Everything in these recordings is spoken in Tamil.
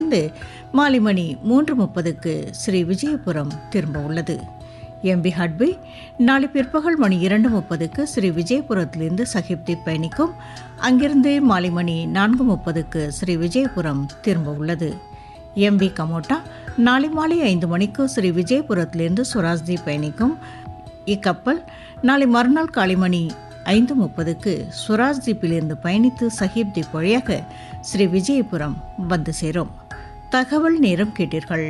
இருந்து மாலை மணி மூன்று முப்பதுக்கு ஸ்ரீ விஜயபுரம் திரும்ப உள்ளது எம்பி ஹட்பி நாளை பிற்பகல் மணி இரண்டு முப்பதுக்கு ஸ்ரீ விஜயபுரத்திலிருந்து சஹிப்தி பயணிக்கும் அங்கிருந்து மாலை மணி நான்கு முப்பதுக்கு ஸ்ரீ விஜயபுரம் திரும்ப உள்ளது எம்பி கமோட்டா நாளை மாலை ஐந்து மணிக்கு ஸ்ரீ விஜயபுரத்திலிருந்து சுராஜ்தி பயணிக்கும் இக்கப்பல் நாளை மறுநாள் காலை மணி ஐந்து முப்பதுக்கு சுராஜ் தீப்பிலிருந்து பயணித்து சஹீப் தீப் வழியாக ஸ்ரீ விஜயபுரம் வந்து சேரும் தகவல் நேரம் கேட்டீர்கள்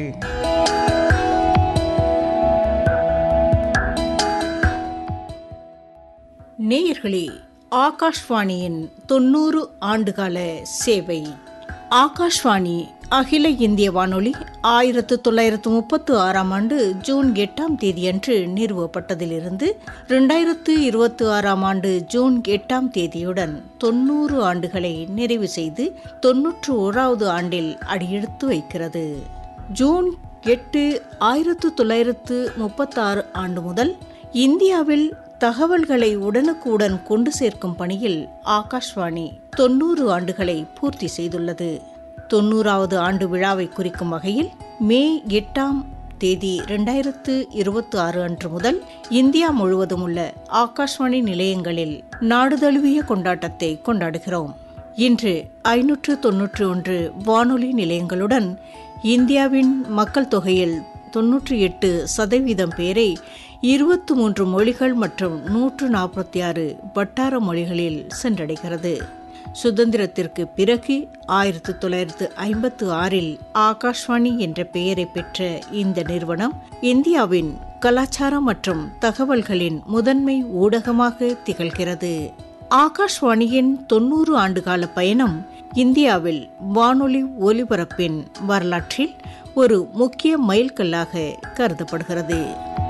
நேயர்களே ஆகாஷ்வாணியின் தொண்ணூறு ஆண்டுகால சேவை ஆகாஷ்வாணி அகில இந்திய வானொலி ஆயிரத்து தொள்ளாயிரத்து முப்பத்து ஆறாம் ஆண்டு ஜூன் எட்டாம் தேதியன்று நிறுவப்பட்டதிலிருந்து ரெண்டாயிரத்து இருபத்தி ஆறாம் ஆண்டு ஜூன் எட்டாம் தேதியுடன் தொண்ணூறு ஆண்டுகளை நிறைவு செய்து தொன்னூற்று ஓராவது ஆண்டில் அடியெடுத்து வைக்கிறது ஜூன் எட்டு ஆயிரத்து தொள்ளாயிரத்து முப்பத்தாறு ஆண்டு முதல் இந்தியாவில் தகவல்களை உடனுக்குடன் கொண்டு சேர்க்கும் பணியில் ஆகாஷ்வாணி தொன்னூறு ஆண்டுகளை பூர்த்தி செய்துள்ளது தொன்னூறாவது ஆண்டு விழாவை குறிக்கும் வகையில் மே எட்டாம் தேதி இரண்டாயிரத்து இருபத்தி ஆறு அன்று முதல் இந்தியா முழுவதும் உள்ள ஆகாஷ்வாணி நிலையங்களில் நாடு தழுவிய கொண்டாட்டத்தை கொண்டாடுகிறோம் இன்று ஐநூற்று தொன்னூற்றி ஒன்று வானொலி நிலையங்களுடன் இந்தியாவின் மக்கள் தொகையில் தொன்னூற்றி எட்டு சதவீதம் பேரை இருபத்தி மூன்று மொழிகள் மற்றும் நூற்று நாற்பத்தி ஆறு வட்டார மொழிகளில் சென்றடைகிறது சுதந்திரத்திற்கு பிறகு ஆயிரத்தி தொள்ளாயிரத்து ஐம்பத்து ஆறில் ஆகாஷ்வாணி என்ற பெயரை பெற்ற இந்த நிறுவனம் இந்தியாவின் கலாச்சாரம் மற்றும் தகவல்களின் முதன்மை ஊடகமாக திகழ்கிறது ஆகாஷ்வாணியின் தொன்னூறு ஆண்டுகால பயணம் இந்தியாவில் வானொலி ஒலிபரப்பின் வரலாற்றில் ஒரு முக்கிய மைல்கல்லாக கருதப்படுகிறது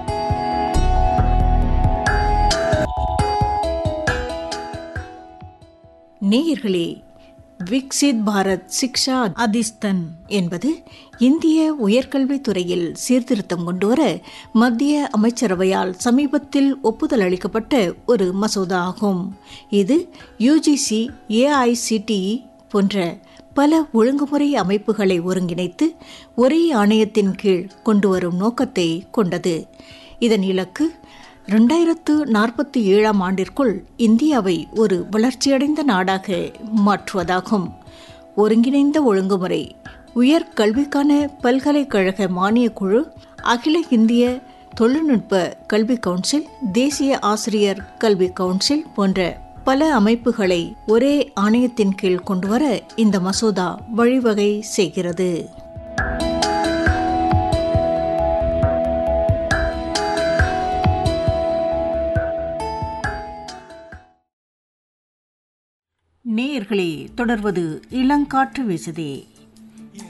நேயர்களே விக்சித் பாரத் சிக்ஷா அதிஸ்தன் என்பது இந்திய உயர்கல்வித் துறையில் சீர்திருத்தம் கொண்டுவர மத்திய அமைச்சரவையால் சமீபத்தில் ஒப்புதல் அளிக்கப்பட்ட ஒரு மசோதா ஆகும் இது யுஜிசி ஏஐசிடிஇ போன்ற பல ஒழுங்குமுறை அமைப்புகளை ஒருங்கிணைத்து ஒரே ஆணையத்தின் கீழ் கொண்டு வரும் நோக்கத்தை கொண்டது இதன் இலக்கு ரெண்டாயிரத்து நாற்பத்தி ஏழாம் ஆண்டிற்குள் இந்தியாவை ஒரு வளர்ச்சியடைந்த நாடாக மாற்றுவதாகும் ஒருங்கிணைந்த ஒழுங்குமுறை உயர் கல்விக்கான பல்கலைக்கழக மானியக் குழு அகில இந்திய தொழில்நுட்ப கல்வி கவுன்சில் தேசிய ஆசிரியர் கல்வி கவுன்சில் போன்ற பல அமைப்புகளை ஒரே ஆணையத்தின் கீழ் கொண்டுவர இந்த மசோதா வழிவகை செய்கிறது நேயர்களே தொடர்வது இளங்காற்று வீசுதே